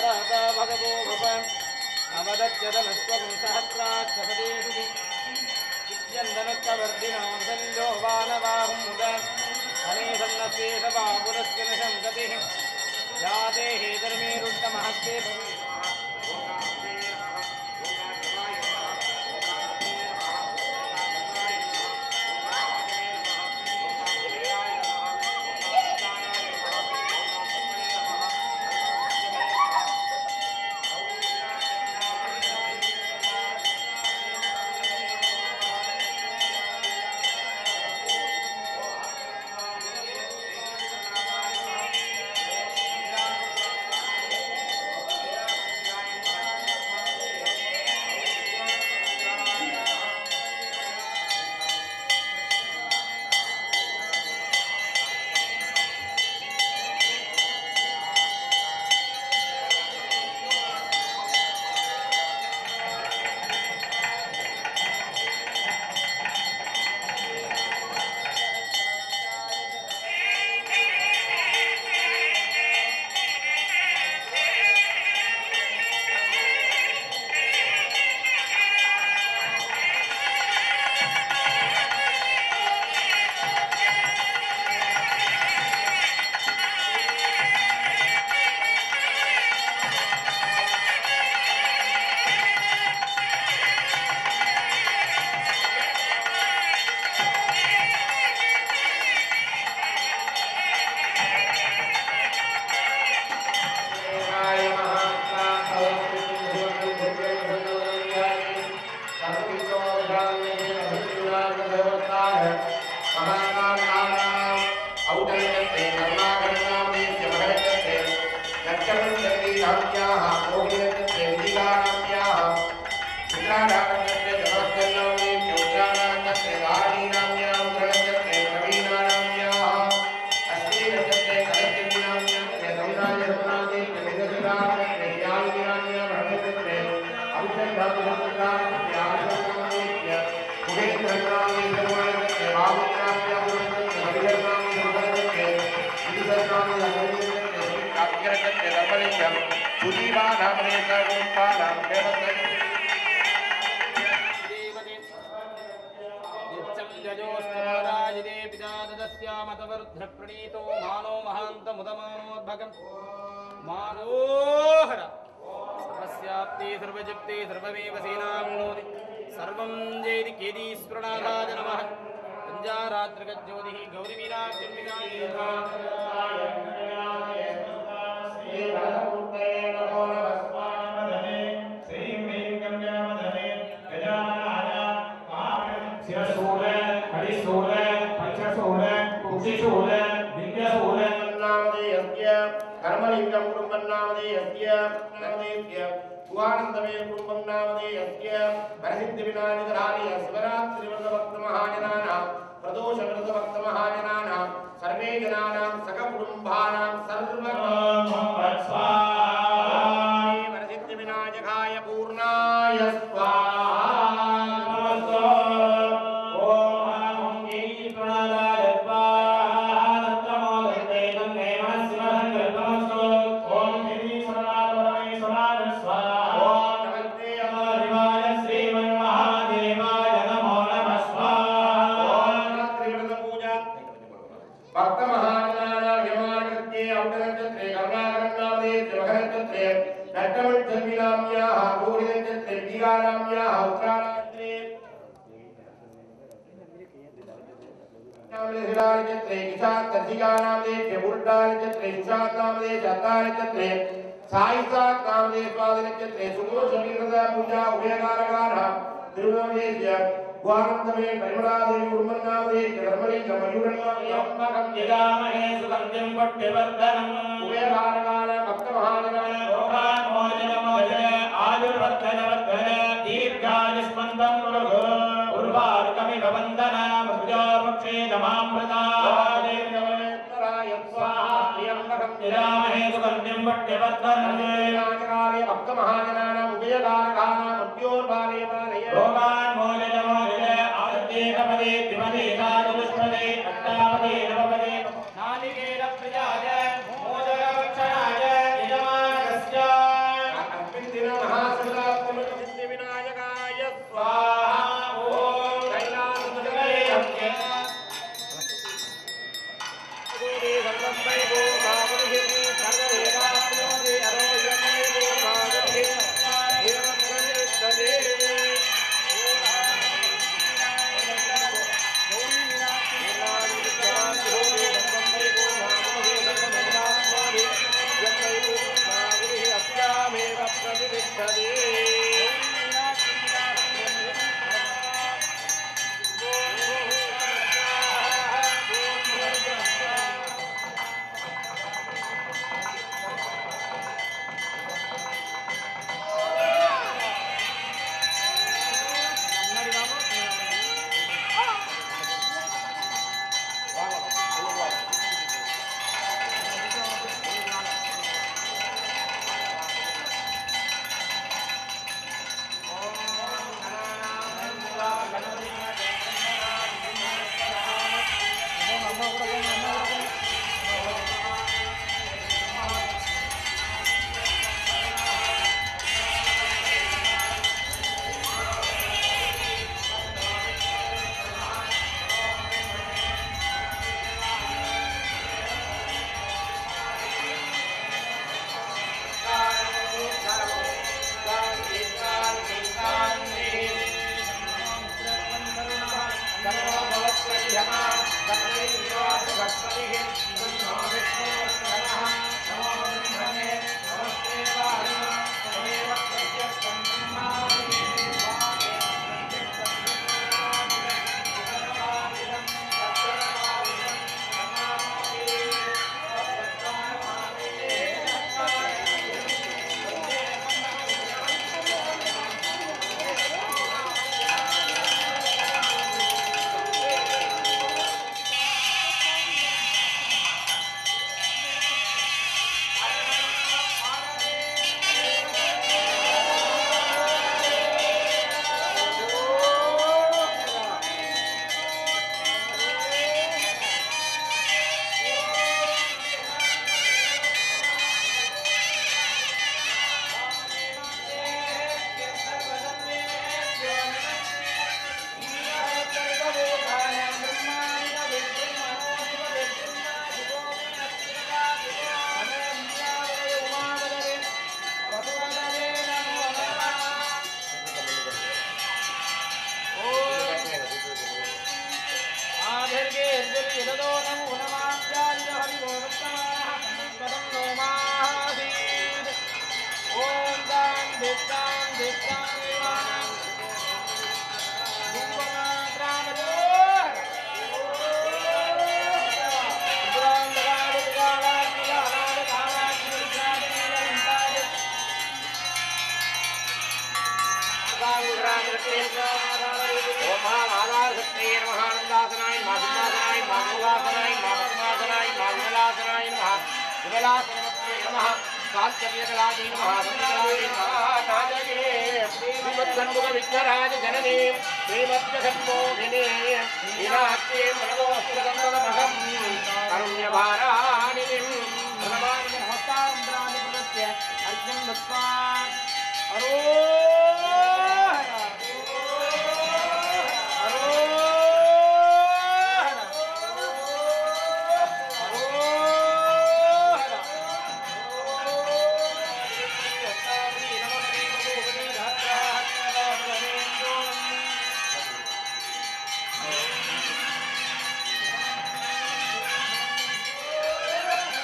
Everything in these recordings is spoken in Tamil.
सहराता भगवो भव अवदत्यदनस्त्वं सहस्राक्षसदेषु विद्यन्दनत्ववर्धिनांसल्यो वानवाहुमुद अनेसन्नशेषबापुरस्य न शङ्कतिः या देहे धर्मेरुत्तमहस्ते जयोस्तमराजिते पिता ददस्यामतवरुद्धप्रणीतो मानो महान्तमुदमानोद्भगम् मानोहर सर्वस्याप्ते सर्वजप्ते सर्वमेव सेनाप्नोति सर्वं जयति केदीस्वरणादाय नमः पञ्जारात्रिकज्योतिः कर्मलिङ्गं कुटुम्बं नामधेयस्य नामधेयस्य सुवानन्दमे कुटुम्बं नामधेयस्य वरसिद्धिविनानिधराणि शिवरात्रिव्रतभक्तमहाजनानां प्रदोषव्रतभक्तमहाजनानां सर्वे जनानां सककुटुम्बानां सर्व वरसिद्धिविनायकाय पूर्णाय भक्तमहाजनानां औटनक्षत्रे करुणाकरन्नामदे त्रिमकरक्षत्रे नट्टमट्टल्मिनाम्याः भूरिनक्षत्रे दीगानाम्याः उत्तरानक्षत्रे नक्षत्रे किशात् कर्षिकानामदे बुरुड्डानक्षत्रे सुशान्नामदे शतानक्षत्रे सायिसात् नामदे स्वादिनक्षत्रे सुदोषमीकृता पूजा उभयकारकानां तिरुवनमेस्य गुहानन्दमे परिमलादेवी कुर्मन्नामदे धर्मलिङ्गमयूरन्नामयम्मकं यदामहे सुगन्धिं पट्यवर्धनम् उभयकारकानां भक्तमहाजनानां लोकान्मोचनमोचन आयुर्वर्धनवर्धन दीर्घायुष्मन्दं मृगो उर्वारुकमिव वन्दन मृजोर्वक्षे नमामृता यदामहे सुगन्धिं पट्यवर्धनम् लोकान्मोचनमोचन आदित्ये कपदे द्विपदे साचतुष्पदे अष्टापदे नवपदे नालिकेरप्रियाय मोदकभक्षणाय यजमानस्य ஆனந்தாசனாய் மகமாசனாய் மகவாசனாய் மகமாசனாய் மங்களாசனாய் நம விமலாசனமத்யே நம கால்கவியகலாதி நம வந்திகலாதி நம நாதகே ஸ்ரீமத்சண்முக விக்னராஜ ஜனனே ஸ்ரீமத்ஜகன்மோகினே விராட்சே மனதோஸ்திரகந்தமகம் கருண்யபாராணிம் பிரதமானி மகோத்தாரம்பிராணி பிரதஸ்ய அர்ஜுன் பத்மான் ஓ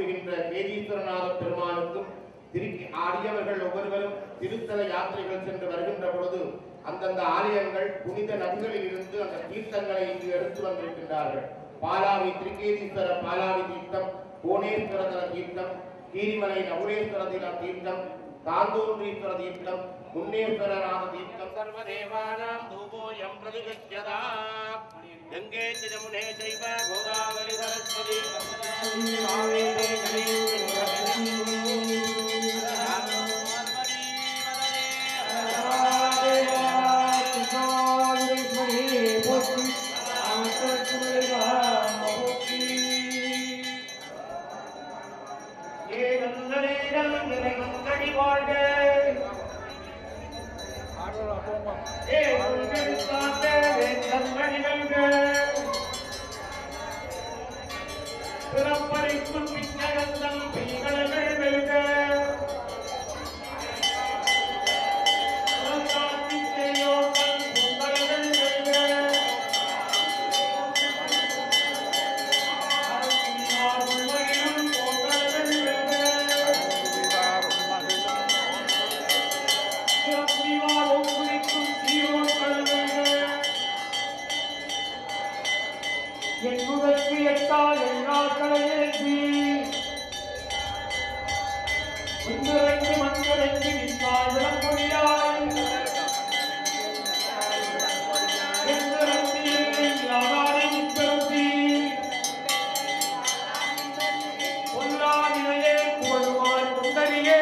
புரிகின்ற கேதீஸ்வரநாத பெருமானுக்கும் திருக்கி ஆடியவர்கள் ஒவ்வொருவரும் திருத்தல யாத்திரைகள் சென்று வருகின்ற பொழுது அந்தந்த ஆலயங்கள் புனித நதிகளில் இருந்து அந்த தீர்த்தங்களை இங்கு எடுத்து வந்திருக்கின்றார்கள் பாலாவி திருக்கேதீஸ்வர பாலாவி தீர்த்தம் கோணேஸ்வரதல தீர்த்தம் கீரிமலை நகுலேஸ்வர தின தீர்த்தம் தாந்தோன்றீஸ்வர தீர்த்தம் முன்னேஸ்வரநாத தீர்த்தம் சர்வதேவானாம் தூபோயம் பிரதிகச்சதா கங்கே ஜமுனே சைவ கோதாவரி சரஸ்வதி காவேரி பிறப்பரிக்கும் பிச்சகந்தம் பெய்களர்கள் வெல்க என்னுதற்கு எட்டால் எண்ணாக்களை ஏற்றி ஒன்றிரண்டு மண்ணிரண்டு நின்றால் விளக்கொழியாய் எந்திரத்து எண்ணில் யாராரை முத்தருத்தி பொல்லாதினையே புகழுமாய் கொண்டறியே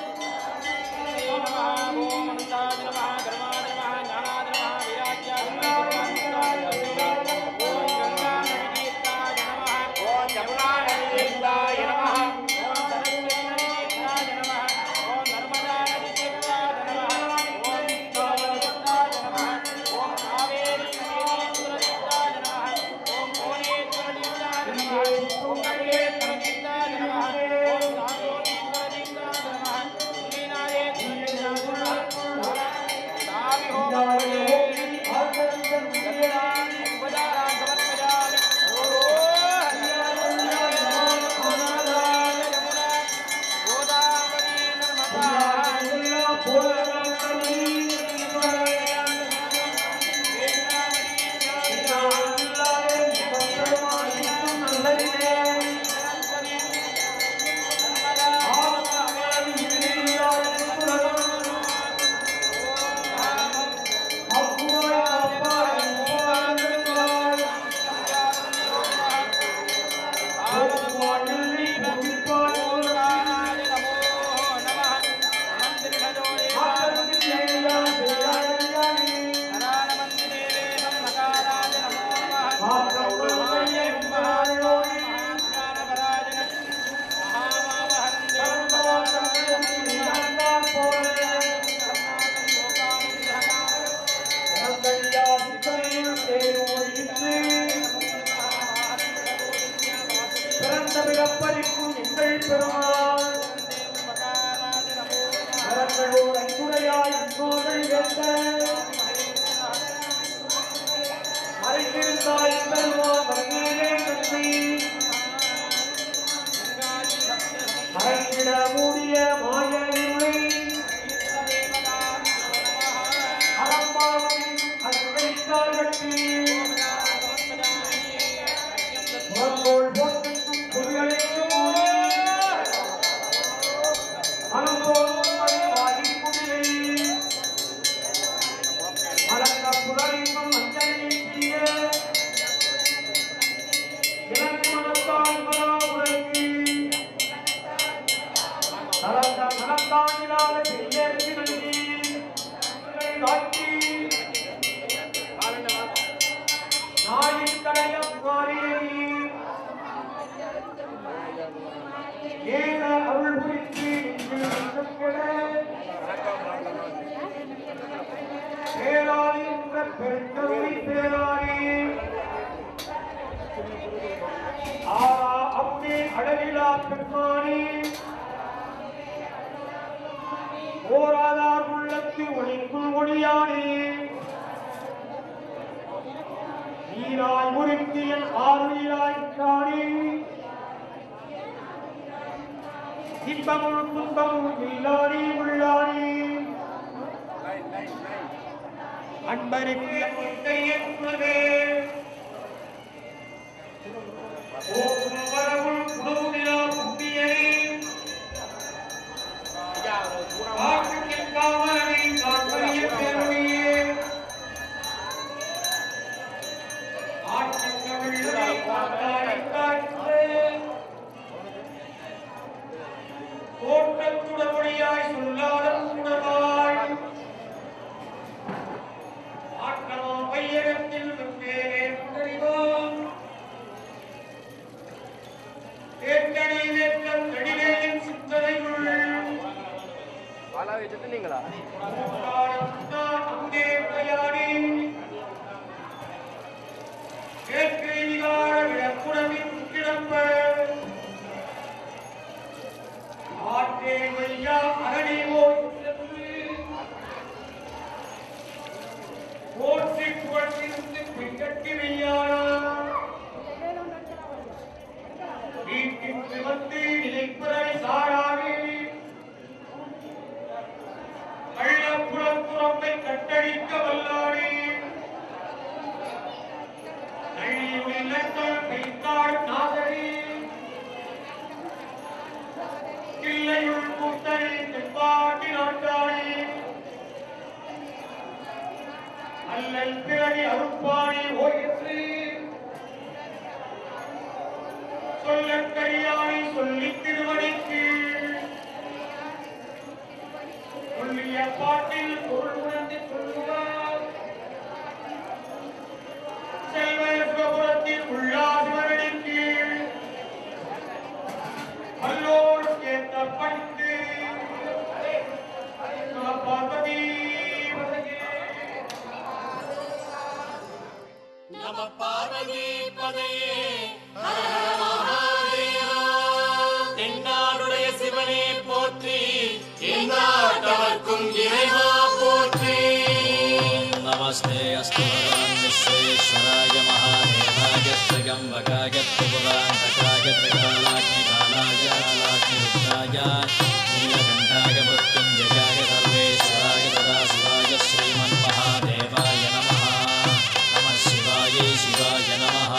பிறந்த பிறப்பரிக்கும் எங்கள் பெருமாள் மரங்களோடு அன்புடையாய் இன்னோர்கள் வேண்ட மறைந்திருந்தாய் பெருமாள் மறைநீரே நன்றி மறைந்திட மூடிய மாய இருளை அறம்பாவின் அன்பைத்தால் கட்டி முகங்கோள் போற்றும் புலிகளுக்கு அனுபவம் வாடி குடிலை மலர்ந்த புலரிக்கும் மஞ்சள் நீட்டிய இளங்கு மனத்தால் மரா உலகு கலந்த மனத்தானிலாத பெரியேற்கு நல்கி காட்டி நாயின் கடையம் மாறியடி ஏன அருள் புரிந்து நின்று நிற்கப்பட பேராளி என்ற பெருந்தொகை பேராளி ஆரா அம்மே அழகிலா பெருமானி ஓராதார் உள்ளத்து ஒளிக்குள் ஒளியானே நீராய் முறித்தியன் ஆறுயிராய் காணி இன்பமும் துன்பமும் இல்லானே உள்ளானே அன்பருக்கு முத்தையக்குள்ளவே ஓக்கும் வரவும் குணவுநிலா கும்பியை காற்றுக்கின் காவலனை காண்பறிய பேரொழியே ஆற்றின் கவிழ்களை காத்தாரை காற்றே கோட்டத்துடமொழியாய் சொல்லாத உணவாய் ஆட்டமோ பையகத்தில் வெவ்வேறே புகழிவோம் ஏற்கனவே வேற்றம் நடிகேயின் சிந்தனையுள் பாலாவை சுத்துனீங்களா காலம் நான் அங்கே விளையாடி ஏற்கை விகார விளக்குணவின் கிடப்ப ஆற்றே வையா அரணி ஓய் போற்றி புகழ்ந்து பின்கட்டி வையானா வீட்டின் சிவந்து நிலைப்புறை சாராவே கள்ளப்புறப்புறத்தை கட்டடிக்க வல்லானே நள்ளியுள்ளங்கள் பெய்தாள் நாதரே கிள்ளையுள் கூத்தனை தென்பாட்டி நாட்டானே அல்லல் பிறவி அருப்பாணி ஓயிற்று சொல்லக்கரியானை சொல்லித் திருவடிக்கு சொல்லிய பாட்டில் பொருள் உணர்ந்து சொல்லுவார் செல்வ சிவபுரத்தில் உள்ளாசிவரடின் கீழ் அல்லோர் கேட்ட படித்து பார்வதி நம பார்வதி பதையே ஹர ஹர மகாதேவா தென்னாடுடைய சிவனே போற்றி எந்நாட்டவர்க்கும் இறைவா போற்றி नमस्ते अस्तु भगवान् विश्वेश्वराय महादेवाय त्र्यम्बकाय त्रिपुरान्तकाय त्रिकालाग्निकालाय लाग्निरुद्राय नीलकण्ठाय मृत्युञ्जयाय सर्वेश्वराय सदाशिवाय श्रीमन्महादेवाय नमः नमः शिवायै शिवाय नमः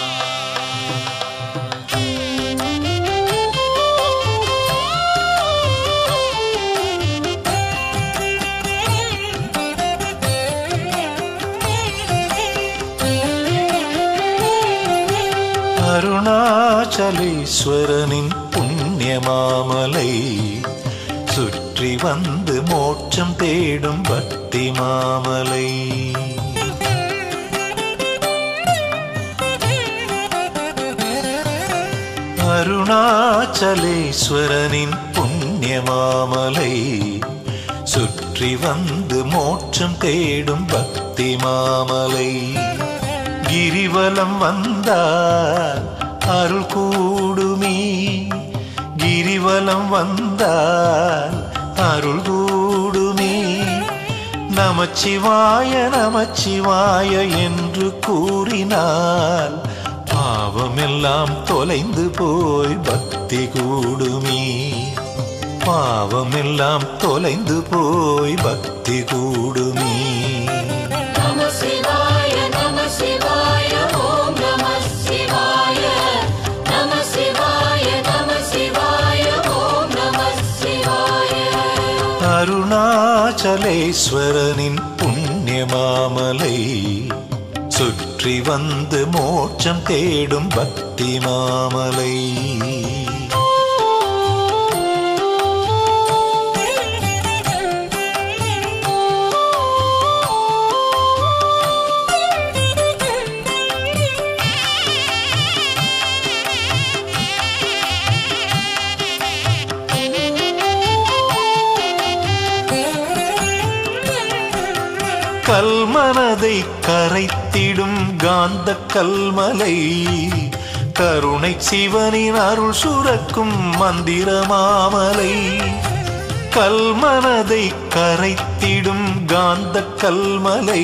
அருணாச்சலேஸ்வரனின் புண்ணியமாமலை சுற்றி வந்து மோட்சம் தேடும் பக்தி மாமலை அருணாச்சலேஸ்வரனின் புண்ணியமாமலை சுற்றி வந்து மோட்சம் தேடும் பக்தி மாமலை கிரிவலம் வந்தால் அருள் கூடுமே கிரிவலம் வந்தால் அருள் கூடுமே நமச்சிவாய நமச்சிவாய என்று கூறினால் பாவமெல்லாம் தொலைந்து போய் பக்தி கூடுமே பாவமெல்லாம் தொலைந்து போய் பக்தி கூடுமே நம சிவாய நம சிவாய ஓம் நம சிவாய நம சிவாய நம சிவாய ஓம் நம சிவாய அருணாச்சலேஸ்வரனின் புண்ணியமாமலை சுற்றி வந்து மோட்சம் தேடும் பக்தி மாமலை கல்மனதை கரைத்திடும் காந்த கல்மலை கருணை சிவனின் அருள் சுரக்கும் மந்திரமாமலை கல்மனதை கரைத்திடும் காந்த கல்மலை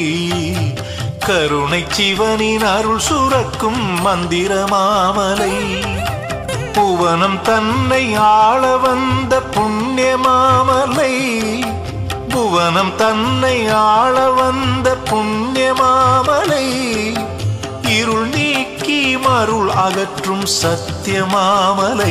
கருணை சிவனின் அருள் சுரக்கும் மந்திரமாமலை புவனம் தன்னை ஆள வந்த புண்ணிய மாமலை புவனம் தன்னை ஆள வந்த புண்ணிய மாமலை இருள் நீக்கி மருள் அகற்றும் சத்திய மாமலை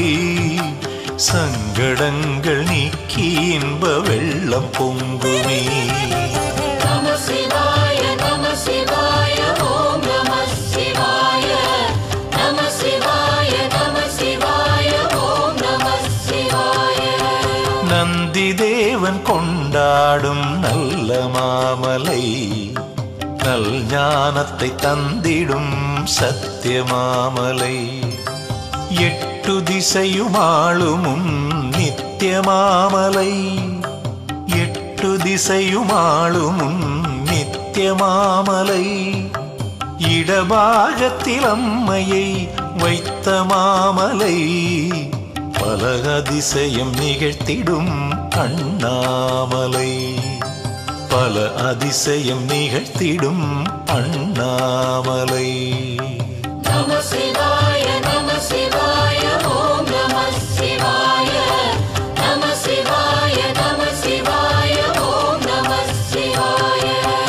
சங்கடங்கள் நீக்கி இன்ப வெள்ளம் பொங்குமே நம சிவாய நம சிவாய ஓம் நம சிவாய நம சிவாய நம சிவாய ஓம் நம சிவாய நந்தி தேவன் கொண்டாடும் நல்ல மாமலை நல் ஞானத்தை தந்திடும் சத்திய மாமலை எட்டு திசையுமாளுமும் நித்திய மாமலை எட்டு திசையுமாளுமும் நித்திய மாமலை இடபாகத்தில் அம்மையை வைத்த மாமலை பல அதிசயம் நிகழ்த்திடும் அண்ணாமலை பல அதிசயம் நிகழ்த்திடும் அண்ணாமலை நம சிவாய நம சிவாய ஓம் நம சிவாய நம சிவாய நம சிவாய ஓம் நம சிவாய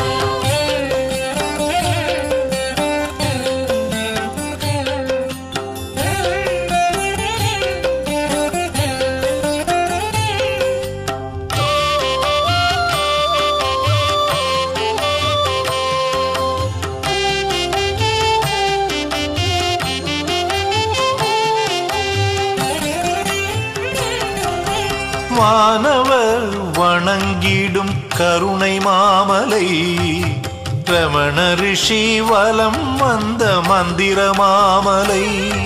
வானவர் வணங்கிடும் கருணை மாமலை ரமண ரிஷி வலம் வந்த மந்திர மாமலை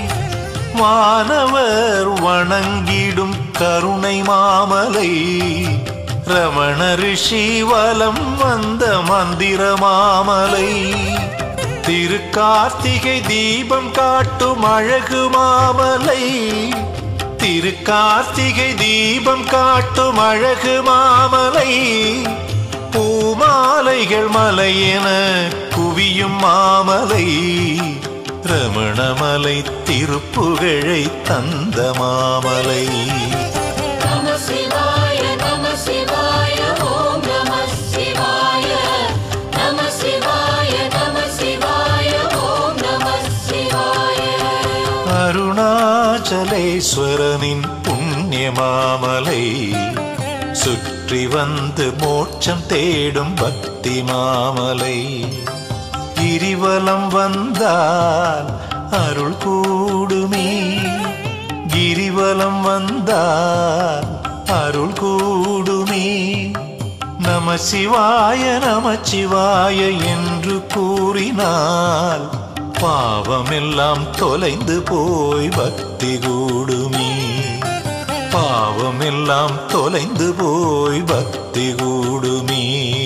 வானவர் வணங்கிடும் கருணை மாமலை ரமண ரிஷி வலம் வந்த மந்திர மாமலை திருக்கார்த்திகை தீபம் காட்டும் அழகு மாமலை திருக்கார்த்திகை தீபம் காட்டும் அழகு மாமலை பூமாலைகள் மலையென குவியும் மாமலை ரமணமலை திருப்புகழை தந்த மாமலை நம சிவாய நம சிவாய ஓம் நம சிவாய நம சிவாய நம சிவாய ஓம் நம சிவாய அருணாச்சலேஸ்வரனின் புண்ணிய மாமலை சுற்றி வந்து மோட்சம் தேடும் பக்தி மாமலை கிரிவலம் வந்தால் அருள் கூடுமே கிரிவலம் வந்தால் அருள் கூடுமே நம சிவாய நம சிவாய என்று கூறினால் பாவமெல்லாம் தொலைந்து போய் பக்தி கூடுமே பாவமெல்லாம் தொலைந்து போய் பக்தி கூடுமே